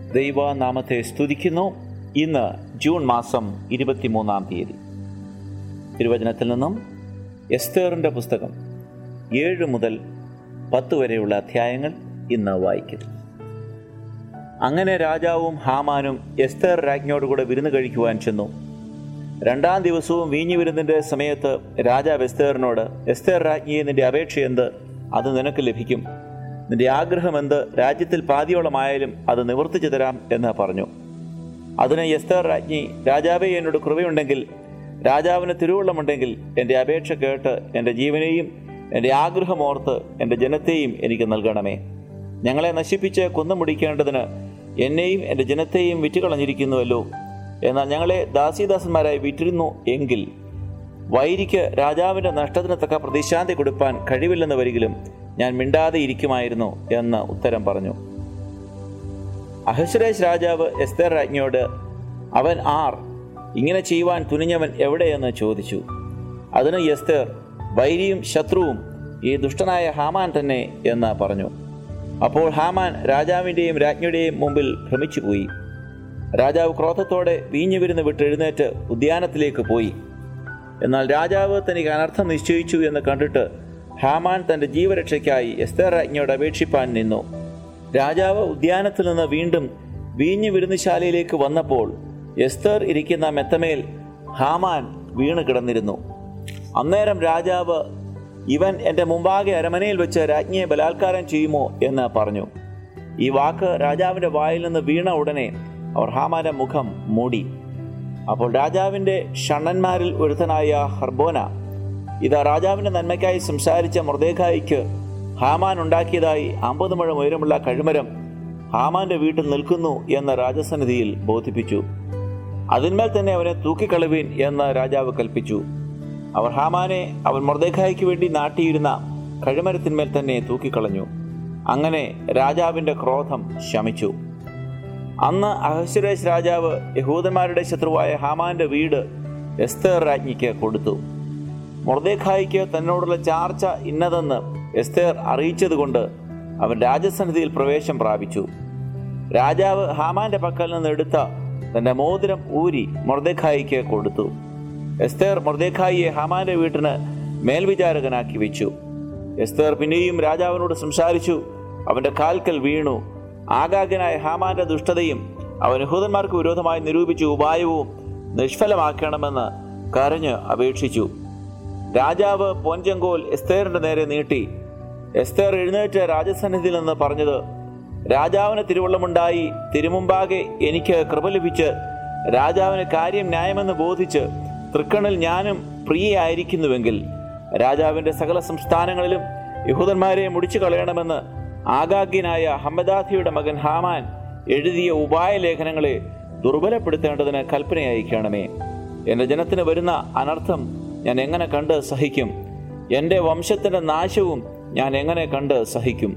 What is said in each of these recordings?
ദൈവനാമത്തെ സ്തുതിക്കുന്നു ഇന്ന് ജൂൺ മാസം ഇരുപത്തിമൂന്നാം തീയതി തിരുവചനത്തിൽ നിന്നും എസ്തേറിൻ്റെ പുസ്തകം ഏഴ് മുതൽ പത്ത് വരെയുള്ള അധ്യായങ്ങൾ ഇന്ന് വായിക്കുന്നു അങ്ങനെ രാജാവും ഹാമാനും എസ്തേർ രാജ്ഞിയോടുകൂടെ വിരുന്ന് കഴിക്കുവാൻ ചെന്നു രണ്ടാം ദിവസവും വീഞ്ഞു വിരുന്നിൻ്റെ സമയത്ത് രാജാവ് എസ്തേറിനോട് എസ്തേർ രാജ്ഞിയെ നിന്റെ അപേക്ഷ എന്ത് അത് നിനക്ക് ലഭിക്കും നിന്റെ ആഗ്രഹം എന്ത് രാജ്യത്തിൽ പാതിയോളമായാലും അത് നിവർത്തിച്ചു തരാം എന്ന് പറഞ്ഞു അതിന് എസ്തേർ രാജ്ഞി രാജാവെ എന്നോട് കൃപയുണ്ടെങ്കിൽ രാജാവിന് തിരുവുള്ളമുണ്ടെങ്കിൽ എൻ്റെ അപേക്ഷ കേട്ട് എൻ്റെ ജീവനെയും എൻ്റെ ആഗ്രഹമോർത്ത് എൻ്റെ ജനത്തെയും എനിക്ക് നൽകണമേ ഞങ്ങളെ നശിപ്പിച്ച് കുന്നമുടിക്കേണ്ടതിന് എന്നെയും എൻ്റെ ജനത്തെയും വിറ്റുകളഞ്ഞിരിക്കുന്നുവല്ലോ എന്നാൽ ഞങ്ങളെ ദാസീദാസന്മാരായി വിറ്റിരുന്നു എങ്കിൽ വൈരിക്ക് രാജാവിൻ്റെ നഷ്ടത്തിന് തക്ക പ്രതിശാന്തി കൊടുപ്പാൻ കഴിവില്ലെന്ന് വരികിലും ഞാൻ മിണ്ടാതെ ഇരിക്കുമായിരുന്നു എന്ന് ഉത്തരം പറഞ്ഞു അഹശ്വരേഷ് രാജാവ് എസ്തേർ രാജ്ഞിയോട് അവൻ ആർ ഇങ്ങനെ ചെയ്യുവാൻ തുനിഞ്ഞവൻ എവിടെയെന്ന് ചോദിച്ചു അതിന് എസ്തേർ വൈരിയും ശത്രുവും ഈ ദുഷ്ടനായ ഹാമാൻ തന്നെ എന്ന് പറഞ്ഞു അപ്പോൾ ഹാമാൻ രാജാവിൻ്റെയും രാജ്ഞിയുടെയും മുമ്പിൽ ഭ്രമിച്ചുപോയി രാജാവ് ക്രോധത്തോടെ വീഞ്ഞു വിരുന്ന് വിട്ട് എഴുന്നേറ്റ് ഉദ്യാനത്തിലേക്ക് പോയി എന്നാൽ രാജാവ് തനിക്ക് അനർത്ഥം നിശ്ചയിച്ചു എന്ന് കണ്ടിട്ട് ഹാമാൻ തന്റെ ജീവരക്ഷയ്ക്കായി എസ്തേർ രാജ്ഞിയോട് അപേക്ഷിപ്പാൻ നിന്നു രാജാവ് ഉദ്യാനത്തിൽ നിന്ന് വീണ്ടും വീഞ്ഞു വിരുന്നുശാലയിലേക്ക് വന്നപ്പോൾ എസ്തേർ ഇരിക്കുന്ന മെത്തമേൽ ഹാമാൻ വീണ് കിടന്നിരുന്നു അന്നേരം രാജാവ് ഇവൻ എൻ്റെ മുമ്പാകെ അരമനയിൽ വെച്ച് രാജ്ഞിയെ ബലാത്കാരം ചെയ്യുമോ എന്ന് പറഞ്ഞു ഈ വാക്ക് രാജാവിൻ്റെ വായിൽ നിന്ന് വീണ ഉടനെ അവർ ഹാമാന്റെ മുഖം മൂടി അപ്പോൾ രാജാവിൻ്റെ ഷണ്ണന്മാരിൽ ഒരുത്തനായ ഹർബോന ഇതാ രാജാവിൻ്റെ നന്മയ്ക്കായി സംസാരിച്ച മൃദേഖായിക്ക് ഹാമാൻ ഉണ്ടാക്കിയതായി അമ്പത് മുഴം ഉയരമുള്ള കഴിമരം ഹാമാന്റെ വീട്ടിൽ നിൽക്കുന്നു എന്ന് രാജസന്നിധിയിൽ ബോധിപ്പിച്ചു അതിന്മേൽ തന്നെ അവനെ തൂക്കിക്കളവീൻ എന്ന് രാജാവ് കൽപ്പിച്ചു അവർ ഹാമാനെ അവൻ മൃദേഖായിക്ക് വേണ്ടി നാട്ടിയിരുന്ന കഴിമരത്തിന്മേൽ തന്നെ തൂക്കിക്കളഞ്ഞു അങ്ങനെ രാജാവിന്റെ ക്രോധം ശമിച്ചു അന്ന് അഹശ്വരേഷ് രാജാവ് യഹൂദന്മാരുടെ ശത്രുവായ ഹാമാന്റെ വീട് എസ്തേർ രാജ്ഞിക്ക് കൊടുത്തു മൊർദേഖായിക്ക് തന്നോടുള്ള ചാർച്ച ഇന്നതെന്ന് എസ്തേർ അറിയിച്ചതുകൊണ്ട് അവൻ രാജസന്നിധിയിൽ പ്രവേശം പ്രാപിച്ചു രാജാവ് ഹാമാന്റെ പക്കൽ നിന്ന് എടുത്ത തന്റെ മോതിരം ഊരി മൊർദേഖായിക്ക് കൊടുത്തു എസ്തേർ മൊർദേഖായിയെ ഹാമാന്റെ വീട്ടിന് മേൽവിചാരകനാക്കി വെച്ചു എസ്തേർ പിന്നെയും രാജാവിനോട് സംസാരിച്ചു അവന്റെ കാൽക്കൽ വീണു ആഗാഗനായ ഹാമാന്റെ ദുഷ്ടതയും അവൻ യഹൂദന്മാർക്ക് വിരോധമായി നിരൂപിച്ച ഉപായവും നിഷ്ഫലമാക്കണമെന്ന് കരഞ്ഞ് അപേക്ഷിച്ചു രാജാവ് പൊൻചെങ്കോൽ എസ്തേറിന്റെ നേരെ നീട്ടി എസ്തേർ എഴുന്നേറ്റ് രാജസന്നിധിയിൽ നിന്ന് പറഞ്ഞത് രാജാവിന് തിരുവള്ളമുണ്ടായി തിരുമുമ്പാകെ എനിക്ക് കൃപ ലഭിച്ച് രാജാവിന് കാര്യം ന്യായമെന്ന് ബോധിച്ച് തൃക്കണിൽ ഞാനും പ്രിയയായിരിക്കുന്നുവെങ്കിൽ രാജാവിന്റെ സകല സംസ്ഥാനങ്ങളിലും യഹൂദന്മാരെ മുടിച്ചു കളയണമെന്ന് ആഗാഗ്യനായ ഹമ്മദാഥിയുടെ മകൻ ഹാമാൻ എഴുതിയ ഉപായ ലേഖനങ്ങളെ ദുർബലപ്പെടുത്തേണ്ടതിന് കൽപ്പന അയക്കണമേ എൻ്റെ ജനത്തിന് വരുന്ന അനർത്ഥം ഞാൻ എങ്ങനെ കണ്ട് സഹിക്കും എൻ്റെ വംശത്തിൻ്റെ നാശവും ഞാൻ എങ്ങനെ കണ്ട് സഹിക്കും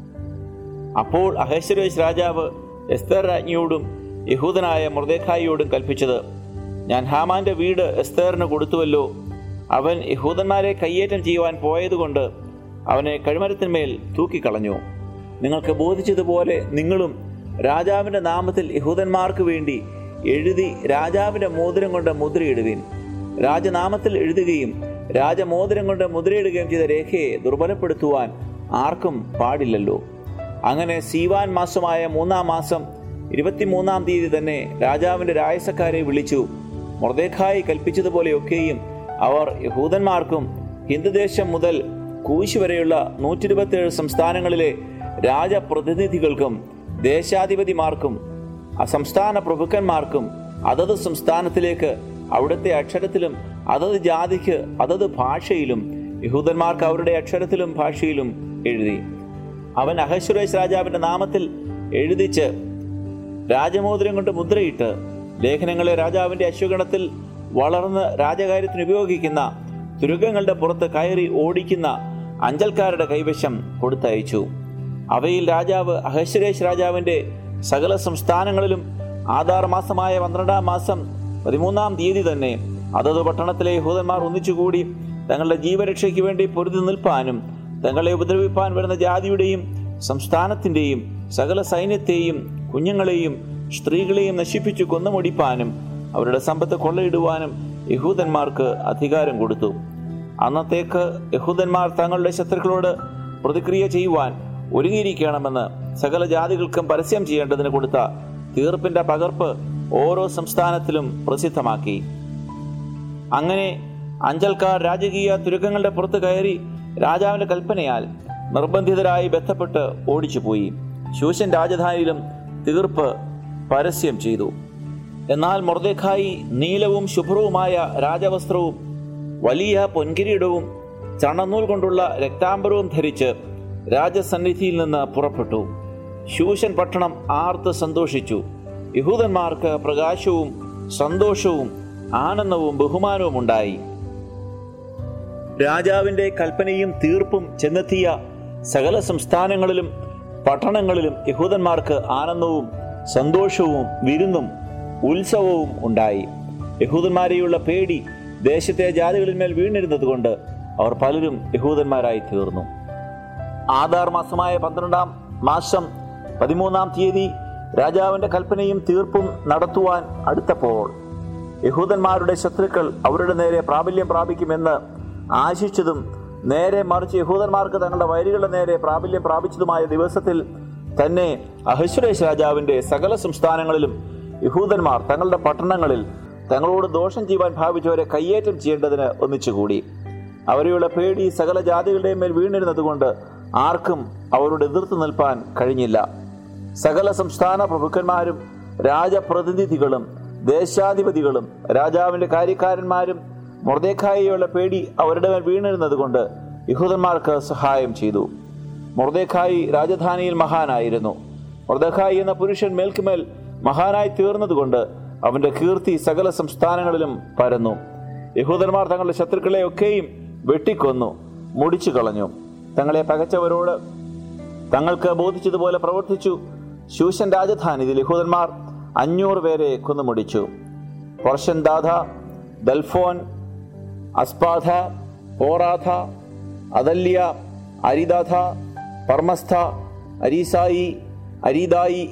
അപ്പോൾ അഹശ്വരേഷ് രാജാവ് എസ്തർ രാജ്ഞിയോടും യഹൂദനായ മൃദേഖായിയോടും കൽപ്പിച്ചത് ഞാൻ ഹാമാന്റെ വീട് എസ്തേറിന് കൊടുത്തുവല്ലോ അവൻ യഹൂദന്മാരെ കയ്യേറ്റം ചെയ്യുവാൻ പോയതുകൊണ്ട് അവനെ കഴിമരത്തിന്മേൽ തൂക്കിക്കളഞ്ഞു നിങ്ങൾക്ക് ബോധിച്ചതുപോലെ നിങ്ങളും രാജാവിന്റെ നാമത്തിൽ യഹൂദന്മാർക്ക് വേണ്ടി എഴുതി രാജാവിന്റെ മോതിരം കൊണ്ട് മുദ്രയിടുവീൻ രാജനാമത്തിൽ എഴുതുകയും രാജമോതിരം കൊണ്ട് മുദ്രയിടുകയും ചെയ്ത രേഖയെ ദുർബലപ്പെടുത്തുവാൻ ആർക്കും പാടില്ലല്ലോ അങ്ങനെ സീവാൻ മാസമായ മൂന്നാം മാസം ഇരുപത്തിമൂന്നാം തീയതി തന്നെ രാജാവിന്റെ രായസക്കാരെ വിളിച്ചു മൊർദേഖായി കൽപ്പിച്ചതുപോലെയൊക്കെയും അവർ യഹൂദന്മാർക്കും ഹിന്ദുദേശം മുതൽ കൂശ് വരെയുള്ള നൂറ്റി ഇരുപത്തിയേഴ് സംസ്ഥാനങ്ങളിലെ രാജപ്രതിനിധികൾക്കും ദേശാധിപതിമാർക്കും സംസ്ഥാന പ്രഭുക്കന്മാർക്കും അതത് സംസ്ഥാനത്തിലേക്ക് അവിടുത്തെ അക്ഷരത്തിലും അതത് ജാതിക്ക് അതത് ഭാഷയിലും യഹൂദന്മാർക്ക് അവരുടെ അക്ഷരത്തിലും ഭാഷയിലും എഴുതി അവൻ അഹശ്വരേഷ് രാജാവിന്റെ നാമത്തിൽ എഴുതിച്ച് രാജമോതിരം കൊണ്ട് മുദ്രയിട്ട് ലേഖനങ്ങളെ രാജാവിന്റെ അശ്വഗണത്തിൽ വളർന്ന് രാജകാര്യത്തിന് ഉപയോഗിക്കുന്ന തുരുഗങ്ങളുടെ പുറത്ത് കയറി ഓടിക്കുന്ന അഞ്ചൽക്കാരുടെ കൈവശം കൊടുത്തയച്ചു അവയിൽ രാജാവ് അഹശ്വരേഷ് രാജാവിന്റെ സകല സംസ്ഥാനങ്ങളിലും ആധാർ മാസമായ പന്ത്രണ്ടാം മാസം പതിമൂന്നാം തീയതി തന്നെ അതത് പട്ടണത്തിലെ യഹൂദന്മാർ ഒന്നിച്ചുകൂടി തങ്ങളുടെ ജീവരക്ഷയ്ക്ക് വേണ്ടി പൊരുതി നിൽപ്പാനും തങ്ങളെ ഉപദ്രവിപ്പാൻ വരുന്ന ജാതിയുടെയും സംസ്ഥാനത്തിന്റെയും സകല സൈന്യത്തെയും കുഞ്ഞുങ്ങളെയും സ്ത്രീകളെയും നശിപ്പിച്ചു കൊന്നുമുടിപ്പാനും അവരുടെ സമ്പത്ത് കൊള്ളയിടുവാനും യഹൂദന്മാർക്ക് അധികാരം കൊടുത്തു അന്നത്തേക്ക് യഹൂദന്മാർ തങ്ങളുടെ ശത്രുക്കളോട് പ്രതിക്രിയ ചെയ്യുവാൻ ഒരുങ്ങിയിരിക്കണമെന്ന് സകല ജാതികൾക്കും പരസ്യം ചെയ്യേണ്ടതിന് കൊടുത്ത തീർപ്പിന്റെ പകർപ്പ് ഓരോ സംസ്ഥാനത്തിലും പ്രസിദ്ധമാക്കി അങ്ങനെ അഞ്ചൽക്കാർ രാജകീയ തുരുക്കങ്ങളുടെ പുറത്ത് കയറി രാജാവിന്റെ കൽപ്പനയാൽ നിർബന്ധിതരായി ബന്ധപ്പെട്ട് ഓടിച്ചുപോയി ശൂശൻ രാജധാനിയിലും തീർപ്പ് പരസ്യം ചെയ്തു എന്നാൽ മൊർദേഖായി നീലവും ശുഭ്രവുമായ രാജവസ്ത്രവും വലിയ പൊൻകിരീടവും ചണനൂൽ കൊണ്ടുള്ള രക്താംബരവും ധരിച്ച് രാജസന്നിധിയിൽ നിന്ന് പുറപ്പെട്ടു ശൂശൻ പട്ടണം ആർത്ത് സന്തോഷിച്ചു യഹൂദന്മാർക്ക് പ്രകാശവും സന്തോഷവും ആനന്ദവും ബഹുമാനവും ഉണ്ടായി രാജാവിന്റെ കൽപ്പനയും തീർപ്പും ചെന്നെത്തിയ സകല സംസ്ഥാനങ്ങളിലും പട്ടണങ്ങളിലും യഹൂദന്മാർക്ക് ആനന്ദവും സന്തോഷവും വിരുന്നും ഉത്സവവും ഉണ്ടായി യഹൂദന്മാരെയുള്ള പേടി ദേശത്തെ ജാതികളിന്മേൽ വീണിരുന്നത് കൊണ്ട് അവർ പലരും യഹൂദന്മാരായി തീർന്നു ആധാർ മാസമായ പന്ത്രണ്ടാം മാസം പതിമൂന്നാം തീയതി രാജാവിന്റെ കൽപ്പനയും തീർപ്പും നടത്തുവാൻ അടുത്തപ്പോൾ യഹൂദന്മാരുടെ ശത്രുക്കൾ അവരുടെ നേരെ പ്രാബല്യം പ്രാപിക്കുമെന്ന് ആശിച്ചതും നേരെ മറിച്ച് യഹൂദന്മാർക്ക് തങ്ങളുടെ വൈരികളുടെ നേരെ പ്രാബല്യം പ്രാപിച്ചതുമായ ദിവസത്തിൽ തന്നെ അഹശ്വരേഷ് രാജാവിന്റെ സകല സംസ്ഥാനങ്ങളിലും യഹൂദന്മാർ തങ്ങളുടെ പട്ടണങ്ങളിൽ തങ്ങളോട് ദോഷം ചെയ്യുവാൻ ഭാവിച്ചവരെ കയ്യേറ്റം ചെയ്യേണ്ടതിന് ഒന്നിച്ചുകൂടി അവരെയുള്ള പേടി സകല ജാതികളുടെയും മേൽ വീണിരുന്നതുകൊണ്ട് ആർക്കും അവരോട് എതിർത്ത് നിൽപ്പാൻ കഴിഞ്ഞില്ല സകല സംസ്ഥാന പ്രഭുക്കന്മാരും രാജപ്രതിനിധികളും ദേശാധിപതികളും രാജാവിന്റെ കാര്യക്കാരന്മാരും മൊർദേഖായിയുള്ള പേടി അവരുടെ മേൽ വീണിരുന്നത് കൊണ്ട് യഹൂദന്മാർക്ക് സഹായം ചെയ്തു മൊർദേഖായി രാജധാനിയിൽ മഹാനായിരുന്നു മൊർദേഖായി എന്ന പുരുഷൻ മേൽക്കുമേൽ മഹാനായി തീർന്നതുകൊണ്ട് അവന്റെ കീർത്തി സകല സംസ്ഥാനങ്ങളിലും പരന്നു യഹൂദന്മാർ തങ്ങളുടെ ശത്രുക്കളെ ഒക്കെയും വെട്ടിക്കൊന്നു മുടിച്ചു കളഞ്ഞു തങ്ങളെ പകച്ചവരോട് തങ്ങൾക്ക് ബോധിച്ചതുപോലെ പ്രവർത്തിച്ചു ശൂശൻ രാജധാനിയിൽ യഹൂദന്മാർ അഞ്ഞൂറ് പേരെ കൊന്നുമുടിച്ചു വർഷൻ ദാഥ ദൽഫോൻ അസ്പാധ പോറാഥ അതല്യ അരിദാഥ പർമസ്ഥ അരീസായി അരീദായി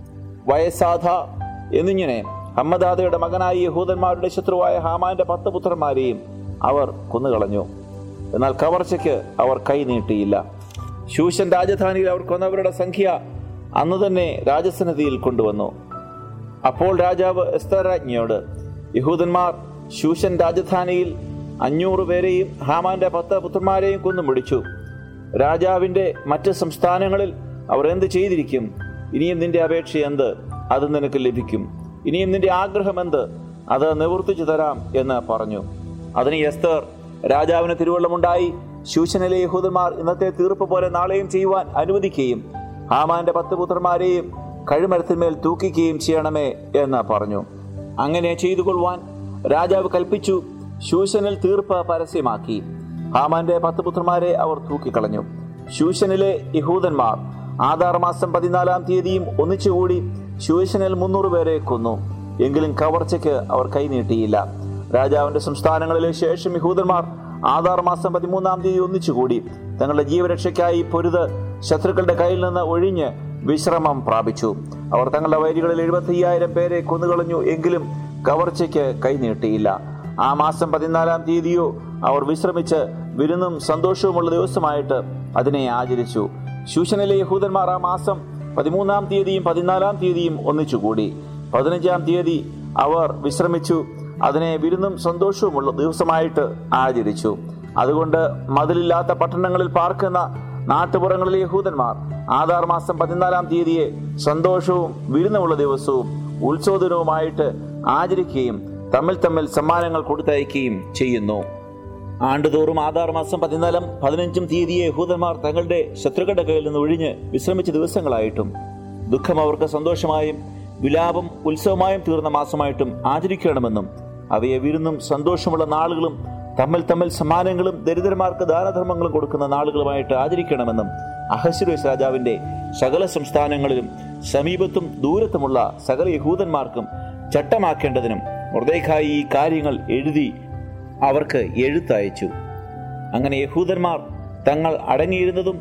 വയസാഥ എന്നിങ്ങനെ ഹമ്മദാദയുടെ മകനായി യഹൂദന്മാരുടെ ശത്രുവായ ഹാമാന്റെ പത്ത് പുത്രന്മാരെയും അവർ കൊന്നുകളഞ്ഞു എന്നാൽ കവർച്ചയ്ക്ക് അവർ കൈ നീട്ടിയില്ല ശൂശൻ രാജധാനിയിൽ അവർ കൊന്നവരുടെ സംഖ്യ അന്ന് തന്നെ രാജസന്നിധിയിൽ കൊണ്ടുവന്നു അപ്പോൾ രാജാവ് എസ്തർ രാജ്ഞിയോട് യഹൂദന്മാർ ശൂശൻ രാജധാനിയിൽ അഞ്ഞൂറ് പേരെയും ഹാമാന്റെ പത്ത് പുത്രന്മാരെയും കൊന്നുമുടിച്ചു രാജാവിന്റെ മറ്റ് സംസ്ഥാനങ്ങളിൽ അവർ എന്ത് ചെയ്തിരിക്കും ഇനിയും നിന്റെ അപേക്ഷ എന്ത് അത് നിനക്ക് ലഭിക്കും ഇനിയും നിന്റെ ആഗ്രഹം എന്ത് അത് നിവർത്തിച്ചു തരാം എന്ന് പറഞ്ഞു അതിന് എസ്തർ രാജാവിന് തിരുവള്ളമുണ്ടായി ശൂശനിലെ യഹൂദന്മാർ ഇന്നത്തെ തീർപ്പ് പോലെ നാളെയും ചെയ്യുവാൻ അനുവദിക്കുകയും ഹാമാന്റെ പത്ത് പുത്രന്മാരെയും കഴിമരത്തിന്മേൽ തൂക്കിക്കുകയും ചെയ്യണമേ എന്ന് പറഞ്ഞു അങ്ങനെ ചെയ്തു കൊള്ളുവാൻ രാജാവ് കൽപ്പിച്ചു ശൂശനിൽ തീർപ്പ് പരസ്യമാക്കി ഹാമാന്റെ പത്ത് പുത്രന്മാരെ അവർ തൂക്കിക്കളഞ്ഞു ശൂശനിലെ യഹൂദന്മാർ ആധാർ മാസം പതിനാലാം തീയതിയും ഒന്നിച്ചുകൂടി ശൂശനിൽ മുന്നൂറ് പേരെ കൊന്നു എങ്കിലും കവർച്ചയ്ക്ക് അവർ കൈനീട്ടിയില്ല രാജാവിന്റെ സംസ്ഥാനങ്ങളിലെ ശേഷം യഹൂദന്മാർ ആധാർ മാസം പതിമൂന്നാം തീയതി ഒന്നിച്ചുകൂടി തങ്ങളുടെ ജീവരക്ഷയ്ക്കായി പൊരുത് ശത്രുക്കളുടെ കയ്യിൽ നിന്ന് ഒഴിഞ്ഞ് വിശ്രമം പ്രാപിച്ചു അവർ തങ്ങളുടെ വൈരികളിൽ എഴുപത്തി അയ്യായിരം പേരെ കൊന്നുകളഞ്ഞു എങ്കിലും കവർച്ചയ്ക്ക് കൈനീട്ടിയില്ല ആ മാസം പതിനാലാം തീയതിയോ അവർ വിശ്രമിച്ച് വിരുന്നും സന്തോഷവുമുള്ള ദിവസമായിട്ട് അതിനെ ആചരിച്ചു ശൂശനിലെ യഹൂദന്മാർ ആ മാസം പതിമൂന്നാം തീയതിയും പതിനാലാം തീയതിയും ഒന്നിച്ചുകൂടി പതിനഞ്ചാം തീയതി അവർ വിശ്രമിച്ചു അതിനെ വിരുന്നും സന്തോഷവുമുള്ള ദിവസമായിട്ട് ആചരിച്ചു അതുകൊണ്ട് മതിലില്ലാത്ത പട്ടണങ്ങളിൽ പാർക്കുന്ന നാട്ടുപുറങ്ങളിലെ യഹൂദന്മാർ ആധാർ മാസം പതിനാലാം തീയതിയെ സന്തോഷവും വിരുന്നുമുള്ള ദിവസവും ഉത്സവദിനവുമായിട്ട് ആചരിക്കുകയും തമ്മിൽ തമ്മിൽ സമ്മാനങ്ങൾ കൊടുത്തയക്കുകയും ചെയ്യുന്നു ആണ്ടുതോറും ആധാർ മാസം പതിനാലും പതിനഞ്ചും തീയതിയെ യഹൂദന്മാർ തങ്ങളുടെ ശത്രുക്കളുടെ കയ്യിൽ നിന്ന് ഒഴിഞ്ഞ് വിശ്രമിച്ച ദിവസങ്ങളായിട്ടും ദുഃഖം അവർക്ക് സന്തോഷമായും വിലാപം ഉത്സവമായും തീർന്ന മാസമായിട്ടും ആചരിക്കണമെന്നും അവയെ വിരുന്നും സന്തോഷമുള്ള നാളുകളും തമ്മിൽ തമ്മിൽ സമ്മാനങ്ങളും ദരിദ്രന്മാർക്ക് ദാനധർമ്മങ്ങളും കൊടുക്കുന്ന നാളുകളുമായിട്ട് ആചരിക്കണമെന്നും അഹശ്വരേഷ് രാജാവിന്റെ സകല സംസ്ഥാനങ്ങളിലും സമീപത്തും ദൂരത്തുമുള്ള സകല യഹൂദന്മാർക്കും ചട്ടമാക്കേണ്ടതിനും മൃദയക്കായി ഈ കാര്യങ്ങൾ എഴുതി അവർക്ക് എഴുത്തയച്ചു അങ്ങനെ യഹൂദന്മാർ തങ്ങൾ അടങ്ങിയിരുന്നതും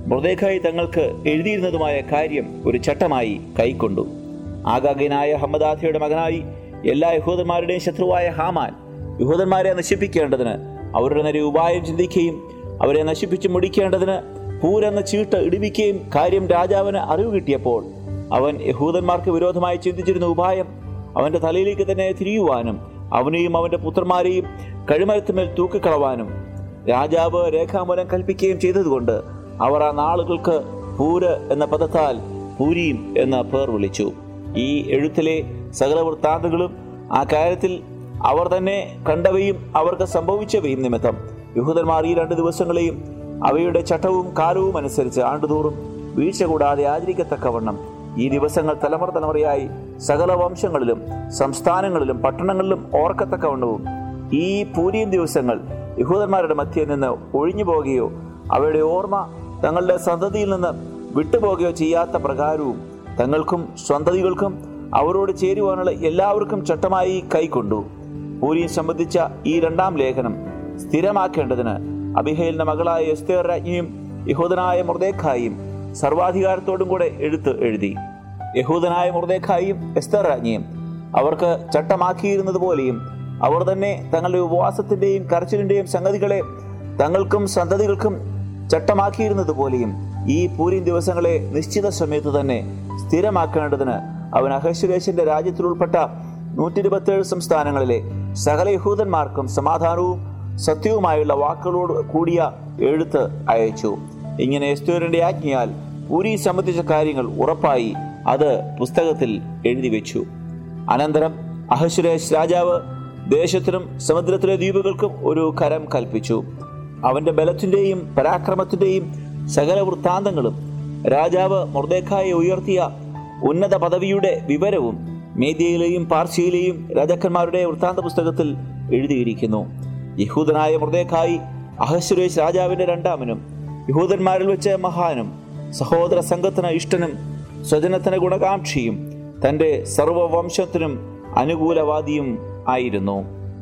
മൃദേഖായി തങ്ങൾക്ക് എഴുതിയിരുന്നതുമായ കാര്യം ഒരു ചട്ടമായി കൈക്കൊണ്ടു ആഗാഗ്യനായ ഹമ്മദാഥയുടെ മകനായി എല്ലാ യഹൂദന്മാരുടെയും ശത്രുവായ ഹാമാൻ യഹൂദന്മാരെ നശിപ്പിക്കേണ്ടതിന് അവരുടെ നേരെ ഉപായം ചിന്തിക്കുകയും അവരെ നശിപ്പിച്ച് മുടിക്കേണ്ടതിന് പൂരെന്ന ചീട്ട് ഇടിവിക്കുകയും കാര്യം രാജാവിന് അറിവ് കിട്ടിയപ്പോൾ അവൻ യഹൂദന്മാർക്ക് വിരോധമായി ചിന്തിച്ചിരുന്ന ഉപായം അവന്റെ തലയിലേക്ക് തന്നെ തിരിയുവാനും അവനെയും അവന്റെ പുത്രന്മാരെയും കഴിമരത്തുമേൽ തൂക്കിക്കളവാനും രാജാവ് രേഖാമൂലം കൽപ്പിക്കുകയും ചെയ്തതുകൊണ്ട് അവർ ആ നാളുകൾക്ക് പൂര് എന്ന പദത്താൽ പൂരീം എന്ന പേർ വിളിച്ചു ഈ എഴുത്തിലെ സകല വൃത്താന്തങ്ങളും ആ കാര്യത്തിൽ അവർ തന്നെ കണ്ടവയും അവർക്ക് സംഭവിച്ചവയും നിമിത്തം യഹൂദന്മാർ ഈ രണ്ട് ദിവസങ്ങളെയും അവയുടെ ചട്ടവും കാലവും അനുസരിച്ച് ആണ്ടുതോറും വീഴ്ച കൂടാതെ ആചരിക്കത്തക്കവണ്ണം ഈ ദിവസങ്ങൾ തലമുറ തലമുറയായി സകല വംശങ്ങളിലും സംസ്ഥാനങ്ങളിലും പട്ടണങ്ങളിലും ഓർക്കത്തക്കവണ്ണവും ഈ പൂരിയും ദിവസങ്ങൾ യഹൂദന്മാരുടെ മധ്യയിൽ നിന്ന് ഒഴിഞ്ഞു പോകുകയോ അവയുടെ ഓർമ്മ തങ്ങളുടെ സന്തതിയിൽ നിന്ന് വിട്ടുപോകുകയോ ചെയ്യാത്ത പ്രകാരവും തങ്ങൾക്കും സ്വന്തതികൾക്കും അവരോട് ചേരുവാനുള്ള എല്ലാവർക്കും ചട്ടമായി കൈക്കൊണ്ടു പൂരിയും സംബന്ധിച്ച ഈ രണ്ടാം ലേഖനം സ്ഥിരമാക്കേണ്ടതിന് അബിഹേലിന്റെ മകളായ എസ്തേർ രാജ്ഞിയും യഹൂദനായ മൃദേഖായും സർവാധികാരത്തോടും കൂടെ എഴുത്ത് എഴുതി യഹൂദനായ മൃദേഖായും എസ്തർ രാജ്ഞിയും അവർക്ക് ചട്ടമാക്കിയിരുന്നത് പോലെയും അവർ തന്നെ തങ്ങളുടെ ഉപവാസത്തിന്റെയും കരച്ചിലിന്റെയും സംഗതികളെ തങ്ങൾക്കും സന്തതികൾക്കും ചട്ടമാക്കിയിരുന്നത് പോലെയും ഈ പൂരിൻ ദിവസങ്ങളെ നിശ്ചിത സമയത്ത് തന്നെ സ്ഥിരമാക്കേണ്ടതിന് അവൻ അഹശ്വരേശന്റെ രാജ്യത്തിൽ ഉൾപ്പെട്ട നൂറ്റി ഇരുപത്തിയേഴ് സംസ്ഥാനങ്ങളിലെ സകല യഹൂദന്മാർക്കും സമാധാനവും സത്യവുമായുള്ള വാക്കുകളോട് കൂടിയ എഴുത്ത് അയച്ചു ഇങ്ങനെ എസ്തോറിന്റെ ആജ്ഞയാൽ പൂരി സംബന്ധിച്ച കാര്യങ്ങൾ ഉറപ്പായി അത് പുസ്തകത്തിൽ എഴുതി വെച്ചു അനന്തരം അഹശ്വരേഷ് രാജാവ് ദേശത്തിനും സമുദ്രത്തിലെ ദ്വീപുകൾക്കും ഒരു കരം കൽപ്പിച്ചു അവന്റെ ബലത്തിന്റെയും പരാക്രമത്തിന്റെയും സകല വൃത്താന്തങ്ങളും രാജാവ് മൊർദേഖായെ ഉയർത്തിയ ഉന്നത പദവിയുടെ വിവരവും മേദ്യയിലെയും പാർശ്യയിലെയും രാജാക്കന്മാരുടെ വൃത്താന്ത പുസ്തകത്തിൽ എഴുതിയിരിക്കുന്നു യഹൂദനായ മൃദേഖായി അഹശ്വരേഷ് രാജാവിന്റെ രണ്ടാമനും യഹൂദന്മാരിൽ വെച്ച് മഹാനും സഹോദര സംഘത്തിന് ഇഷ്ടനും സ്വജനത്തിന് ഗുണകാംക്ഷിയും തന്റെ സർവവംശത്തിനും അനുകൂലവാദിയും ആയിരുന്നു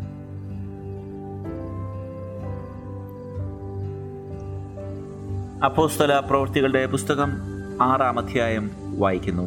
അപ്പോസ്തല പ്രവൃത്തികളുടെ പുസ്തകം ആറാം അധ്യായം വായിക്കുന്നു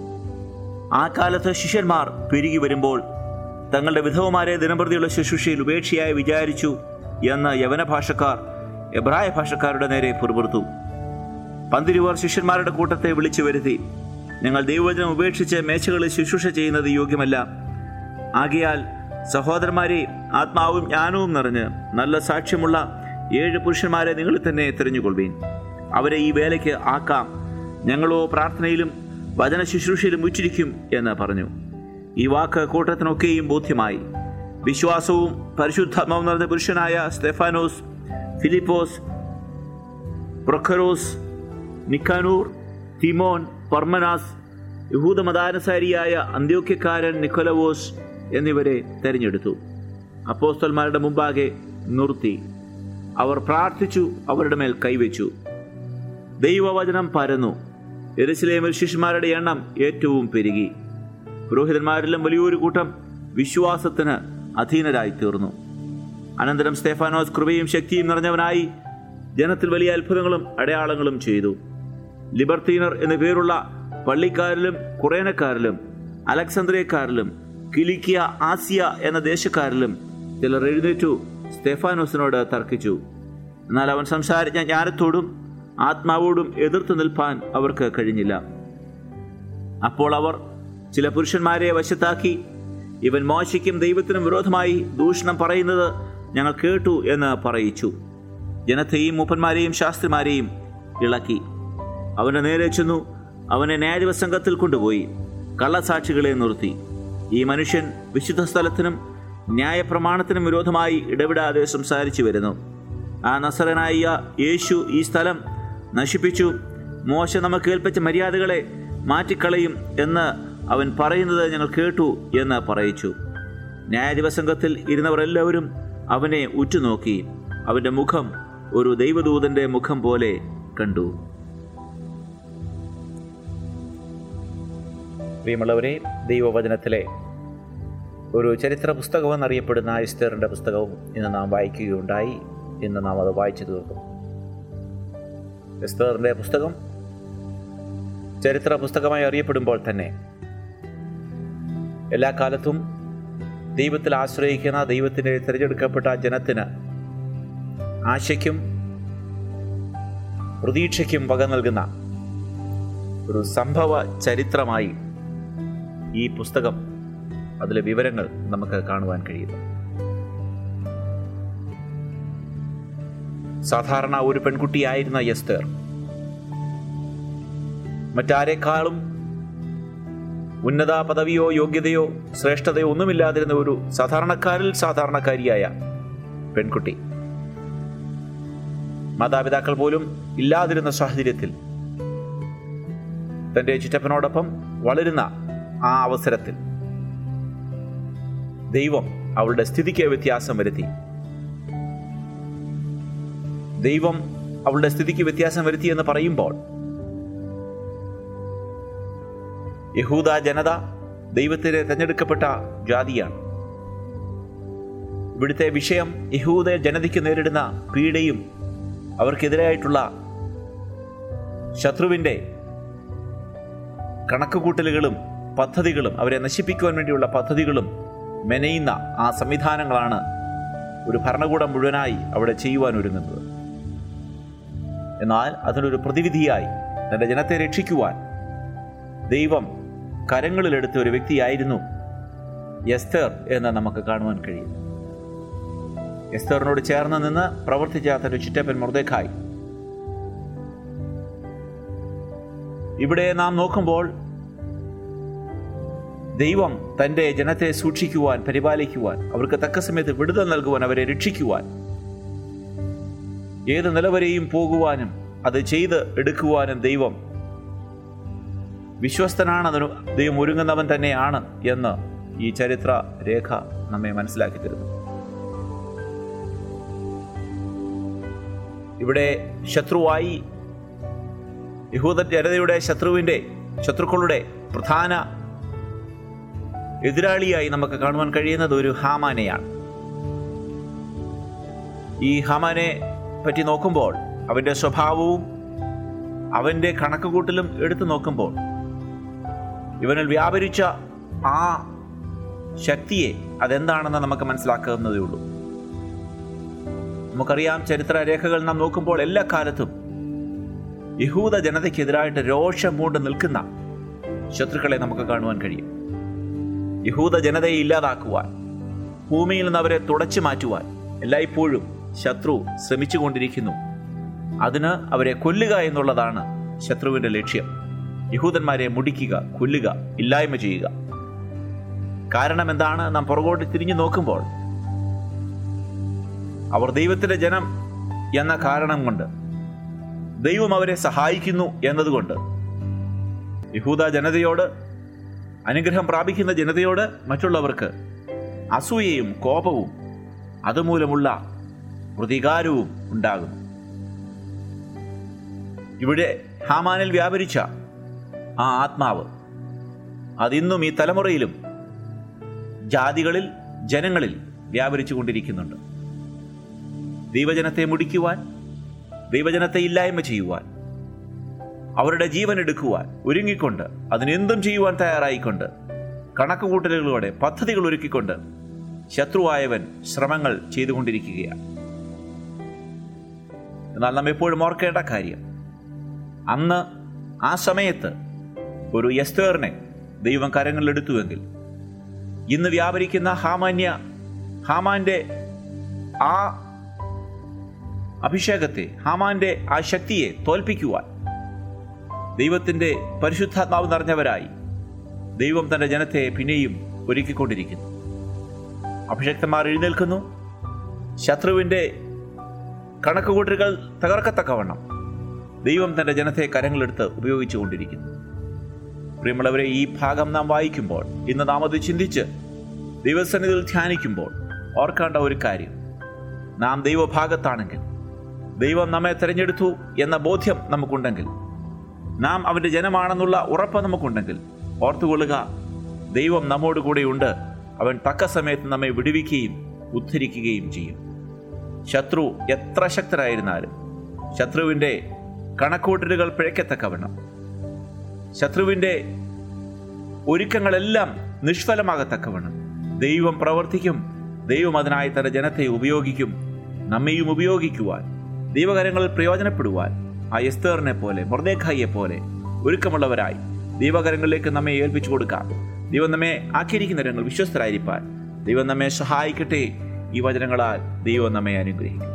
ആ കാലത്ത് ശിഷ്യന്മാർ പെരുകി വരുമ്പോൾ തങ്ങളുടെ വിധവമാരെ ദിനംപ്രതിയുള്ള ശുശ്രൂഷയിൽ ഉപേക്ഷയായി വിചാരിച്ചു എന്ന് യവന ഭാഷക്കാർ എബ്രായ ഭാഷക്കാരുടെ നേരെ പുറപുറത്തു പന്തിരുവർ ശിഷ്യന്മാരുടെ കൂട്ടത്തെ വിളിച്ചു വരുത്തി ഞങ്ങൾ ദൈവവചനം ഉപേക്ഷിച്ച് മേശകളിൽ ശുശ്രൂഷ ചെയ്യുന്നത് യോഗ്യമല്ല ആകയാൽ സഹോദരന്മാരെ ആത്മാവും ജ്ഞാനവും നിറഞ്ഞ് നല്ല സാക്ഷ്യമുള്ള ഏഴ് പുരുഷന്മാരെ നിങ്ങൾ തന്നെ തിരഞ്ഞുകൊള്ളുവീൻ അവരെ ഈ വേലയ്ക്ക് ആക്കാം ഞങ്ങളോ പ്രാർത്ഥനയിലും വചന ശുശ്രൂഷയിലും ഉച്ചിരിക്കും എന്ന് പറഞ്ഞു ഈ വാക്ക് കൂട്ടത്തിനൊക്കെയും ബോധ്യമായി വിശ്വാസവും പരിശുദ്ധാത്മാവും നിറഞ്ഞ പുരുഷനായ സ്റ്റെഫാനോസ് ഫിലിപ്പോസ് പ്രൊഖറോസ് നിക്കാനൂർ തിമോൻ പർമനാസ് യഹൂദമതാനുസാരിയായ അന്ത്യോക്യക്കാരൻ നിക്കൊലവോസ് എന്നിവരെ തെരഞ്ഞെടുത്തു അപ്പോസ്തന്മാരുടെ മുമ്പാകെ നിർത്തി അവർ പ്രാർത്ഥിച്ചു അവരുടെ മേൽ കൈവച്ചു ദൈവവചനം പരന്നു എരുസലേമിൽ ശിഷ്യന്മാരുടെ എണ്ണം ഏറ്റവും പെരുകി പുരോഹിതന്മാരിലും വലിയൊരു കൂട്ടം വിശ്വാസത്തിന് അധീനരായി തീർന്നു അനന്തരം സ്തേഫാനോസ് കൃപയും ശക്തിയും നിറഞ്ഞവനായി ജനത്തിൽ വലിയ അത്ഭുതങ്ങളും അടയാളങ്ങളും ചെയ്തു ലിബർത്തീനർ എന്നു പേരുള്ള പള്ളിക്കാരിലും കുറേനക്കാരിലും അലക്സാന്ദ്രിയക്കാരിലും കിലിക്കിയ ആസിയ എന്ന ദേശക്കാരിലും ചിലർ എഴുന്നേറ്റു സ്തേഫാനോസിനോട് തർക്കിച്ചു എന്നാൽ അവൻ സംസാരിച്ച ജ്ഞാനത്തോടും ആത്മാവോടും എതിർത്തു നിൽപ്പാൻ അവർക്ക് കഴിഞ്ഞില്ല അപ്പോൾ അവർ ചില പുരുഷന്മാരെ വശത്താക്കി ഇവൻ മോശയ്ക്കും ദൈവത്തിനും വിരോധമായി ദൂഷണം പറയുന്നത് ഞങ്ങൾ കേട്ടു എന്ന് പറയിച്ചു ജനത്തെയും മൂപ്പന്മാരെയും ശാസ്ത്രിമാരെയും ഇളക്കി അവന്റെ നേരെ ചെന്നു അവനെ ന്യായാധിപ സംഘത്തിൽ കൊണ്ടുപോയി കള്ളസാക്ഷികളെ നിർത്തി ഈ മനുഷ്യൻ വിശുദ്ധ സ്ഥലത്തിനും ന്യായപ്രമാണത്തിനും വിരോധമായി ഇടപെടാതെ സംസാരിച്ചു വരുന്നു ആ നസറനായ യേശു ഈ സ്ഥലം നശിപ്പിച്ചു മോശ നമുക്ക് ഏൽപ്പിച്ച മര്യാദകളെ മാറ്റിക്കളയും എന്ന് അവൻ പറയുന്നത് ഞങ്ങൾ കേട്ടു എന്ന് പറയിച്ചു ന്യായാധിപ സംഘത്തിൽ ഇരുന്നവർ എല്ലാവരും അവനെ ഉറ്റുനോക്കി അവന്റെ മുഖം ഒരു ദൈവദൂതന്റെ മുഖം പോലെ കണ്ടു പ്രിയമുള്ളവരെ ദൈവവചനത്തിലെ ഒരു ചരിത്ര പുസ്തകമെന്നറിയപ്പെടുന്ന ഇസ്തറിൻ്റെ പുസ്തകവും ഇന്ന് നാം വായിക്കുകയുണ്ടായി ഇന്ന് നാം അത് വായിച്ചു തീർക്കും എസ്തറിൻ്റെ പുസ്തകം ചരിത്ര പുസ്തകമായി അറിയപ്പെടുമ്പോൾ തന്നെ എല്ലാ കാലത്തും ദൈവത്തിൽ ആശ്രയിക്കുന്ന ദൈവത്തിൻ്റെ തിരഞ്ഞെടുക്കപ്പെട്ട ജനത്തിന് ആശയ്ക്കും പ്രതീക്ഷയ്ക്കും വക നൽകുന്ന ഒരു സംഭവ ചരിത്രമായി ഈ പുസ്തകം അതിലെ വിവരങ്ങൾ നമുക്ക് കാണുവാൻ കഴിയുന്നു സാധാരണ ഒരു പെൺകുട്ടിയായിരുന്ന എസ്തർ മറ്റാരെക്കാളും ഉന്നത പദവിയോ യോഗ്യതയോ ശ്രേഷ്ഠതയോ ഒന്നുമില്ലാതിരുന്ന ഒരു സാധാരണക്കാരിൽ സാധാരണക്കാരിയായ പെൺകുട്ടി മാതാപിതാക്കൾ പോലും ഇല്ലാതിരുന്ന സാഹചര്യത്തിൽ തൻ്റെ ചുറ്റപ്പനോടൊപ്പം വളരുന്ന ആ അവസരത്തിൽ ദൈവം അവളുടെ സ്ഥിതിക്ക് വ്യത്യാസം വരുത്തി ദൈവം അവളുടെ സ്ഥിതിക്ക് വ്യത്യാസം വരുത്തി എന്ന് പറയുമ്പോൾ യഹൂദ ജനത ദൈവത്തിന് തിരഞ്ഞെടുക്കപ്പെട്ട ജാതിയാണ് ഇവിടുത്തെ വിഷയം യഹൂദ ജനതയ്ക്ക് നേരിടുന്ന പീഡയും അവർക്കെതിരായിട്ടുള്ള ശത്രുവിൻ്റെ കണക്കുകൂട്ടലുകളും പദ്ധതികളും അവരെ നശിപ്പിക്കുവാൻ വേണ്ടിയുള്ള പദ്ധതികളും മെനയുന്ന ആ സംവിധാനങ്ങളാണ് ഒരു ഭരണകൂടം മുഴുവനായി അവിടെ ചെയ്യുവാൻ ഒരുങ്ങുന്നത് എന്നാൽ അതിനൊരു പ്രതിവിധിയായി തൻ്റെ ജനത്തെ രക്ഷിക്കുവാൻ ദൈവം കരങ്ങളിലെടുത്ത ഒരു വ്യക്തിയായിരുന്നു എസ്തർ എന്ന് നമുക്ക് കാണുവാൻ കഴിയും എസ്തറിനോട് ചേർന്ന് നിന്ന് പ്രവർത്തിച്ച തന്റെ ചുറ്റപ്പൻ മുർദേഖായി ഇവിടെ നാം നോക്കുമ്പോൾ ദൈവം തൻ്റെ ജനത്തെ സൂക്ഷിക്കുവാൻ പരിപാലിക്കുവാൻ അവർക്ക് തക്ക സമയത്ത് വിടുതൽ നൽകുവാൻ അവരെ രക്ഷിക്കുവാൻ ഏത് നിലവരെയും പോകുവാനും അത് ചെയ്ത് എടുക്കുവാനും ദൈവം വിശ്വസ്തനാണ് അതിന് ദൈവം ഒരുങ്ങുന്നവൻ തന്നെയാണ് എന്ന് ഈ ചരിത്ര രേഖ നമ്മെ മനസ്സിലാക്കി തരുന്നു ഇവിടെ ശത്രുവായി യഹൂദ ജനതയുടെ ശത്രുവിൻ്റെ ശത്രുക്കളുടെ പ്രധാന എതിരാളിയായി നമുക്ക് കാണുവാൻ കഴിയുന്നത് ഒരു ഹാമാനെയാണ് ഈ ഹാമാനെ പറ്റി നോക്കുമ്പോൾ അവൻ്റെ സ്വഭാവവും അവൻ്റെ കണക്കുകൂട്ടലും എടുത്തു നോക്കുമ്പോൾ ഇവനിൽ വ്യാപരിച്ച ആ ശക്തിയെ അതെന്താണെന്ന് നമുക്ക് മനസ്സിലാക്കാവുന്നതേ ഉള്ളൂ നമുക്കറിയാം ചരിത്ര രേഖകൾ നാം നോക്കുമ്പോൾ എല്ലാ കാലത്തും യഹൂദ ജനതയ്ക്കെതിരായിട്ട് രോഷം മൂണ്ട് നിൽക്കുന്ന ശത്രുക്കളെ നമുക്ക് കാണുവാൻ കഴിയും യഹൂദ ജനതയെ ഇല്ലാതാക്കുവാൻ ഭൂമിയിൽ നിന്ന് അവരെ തുടച്ചു മാറ്റുവാൻ എല്ലായ്പ്പോഴും ശത്രു ശ്രമിച്ചുകൊണ്ടിരിക്കുന്നു അതിന് അവരെ കൊല്ലുക എന്നുള്ളതാണ് ശത്രുവിന്റെ ലക്ഷ്യം യഹൂദന്മാരെ മുടിക്കുക കൊല്ലുക ഇല്ലായ്മ ചെയ്യുക കാരണം എന്താണ് നാം പുറകോട്ട് തിരിഞ്ഞു നോക്കുമ്പോൾ അവർ ദൈവത്തിന്റെ ജനം എന്ന കാരണം കൊണ്ട് ദൈവം അവരെ സഹായിക്കുന്നു എന്നതുകൊണ്ട് യഹൂദ ജനതയോട് അനുഗ്രഹം പ്രാപിക്കുന്ന ജനതയോട് മറ്റുള്ളവർക്ക് അസൂയയും കോപവും അതുമൂലമുള്ള പ്രതികാരവും ഉണ്ടാകുന്നു ഇവിടെ ഹാമാനിൽ വ്യാപരിച്ച ആ ആത്മാവ് അതിന്നും ഈ തലമുറയിലും ജാതികളിൽ ജനങ്ങളിൽ വ്യാപരിച്ചു കൊണ്ടിരിക്കുന്നുണ്ട് ദൈവജനത്തെ മുടിക്കുവാൻ ദൈവജനത്തെ ഇല്ലായ്മ ചെയ്യുവാൻ അവരുടെ ജീവൻ എടുക്കുവാൻ ഒരുങ്ങിക്കൊണ്ട് അതിനെന്തും ചെയ്യുവാൻ തയ്യാറായിക്കൊണ്ട് കണക്കുകൂട്ടലുകളോടെ പദ്ധതികൾ ഒരുക്കിക്കൊണ്ട് ശത്രുവായവൻ ശ്രമങ്ങൾ ചെയ്തുകൊണ്ടിരിക്കുകയാണ് എന്നാൽ നാം എപ്പോഴും ഓർക്കേണ്ട കാര്യം അന്ന് ആ സമയത്ത് ഒരു എസ്തേറിനെ ദൈവം കരങ്ങളിലെടുത്തുവെങ്കിൽ ഇന്ന് വ്യാപരിക്കുന്ന ഹാമാന്യ ഹാമാന്റെ ആ അഭിഷേകത്തെ ഹാമാന്റെ ആ ശക്തിയെ തോൽപ്പിക്കുവാൻ ദൈവത്തിൻ്റെ പരിശുദ്ധാത്മാവ് നിറഞ്ഞവരായി ദൈവം തൻ്റെ ജനത്തെ പിന്നെയും ഒരുക്കിക്കൊണ്ടിരിക്കുന്നു അഭിഷക്തന്മാർ എഴുന്നേൽക്കുന്നു ശത്രുവിൻ്റെ കണക്കുകൂട്ടലുകൾ തകർക്കത്തക്കവണ്ണം ദൈവം തൻ്റെ ജനത്തെ കരങ്ങളെടുത്ത് ഉപയോഗിച്ചുകൊണ്ടിരിക്കുന്നു പ്രിയമുള്ളവരെ ഈ ഭാഗം നാം വായിക്കുമ്പോൾ ഇന്ന് നാം അത് ചിന്തിച്ച് ദൈവസന്നിധിയിൽ ധ്യാനിക്കുമ്പോൾ ഓർക്കേണ്ട ഒരു കാര്യം നാം ദൈവഭാഗത്താണെങ്കിൽ ദൈവം നമ്മെ തിരഞ്ഞെടുത്തു എന്ന ബോധ്യം നമുക്കുണ്ടെങ്കിൽ നാം അവൻ്റെ ജനമാണെന്നുള്ള ഉറപ്പ് നമുക്കുണ്ടെങ്കിൽ ഓർത്തുകൊള്ളുക ദൈവം നമ്മോട് കൂടെയുണ്ട് അവൻ തക്ക സമയത്ത് നമ്മെ വിടുവിക്കുകയും ഉദ്ധരിക്കുകയും ചെയ്യും ശത്രു എത്ര ശക്തരായിരുന്നാലും ശത്രുവിൻ്റെ കണക്കൂട്ടലുകൾ പിഴയ്ക്കത്തക്കവണ്ണം ശത്രുവിൻ്റെ ഒരുക്കങ്ങളെല്ലാം നിഷ്ഫലമാകത്തക്കവണ്ണം ദൈവം പ്രവർത്തിക്കും ദൈവം അതിനായി തന്റെ ജനത്തെ ഉപയോഗിക്കും നമ്മെയും ഉപയോഗിക്കുവാൻ ദൈവകരങ്ങളിൽ പ്രയോജനപ്പെടുവാൻ ആ എസ്തേറിനെ പോലെ മൊർദേഖായിയെ പോലെ ഒരുക്കമുള്ളവരായി ദൈവകരങ്ങളിലേക്ക് നമ്മെ ഏൽപ്പിച്ചു കൊടുക്കാം ദൈവം നമ്മെ ആക്കിയിരിക്കുന്ന രംഗങ്ങൾ വിശ്വസ്തരായിരിക്കാൻ ദൈവം നമ്മെ സഹായിക്കട്ടെ ഈ വചനങ്ങളാൽ ദൈവം നമ്മെ അനുഗ്രഹിക്കും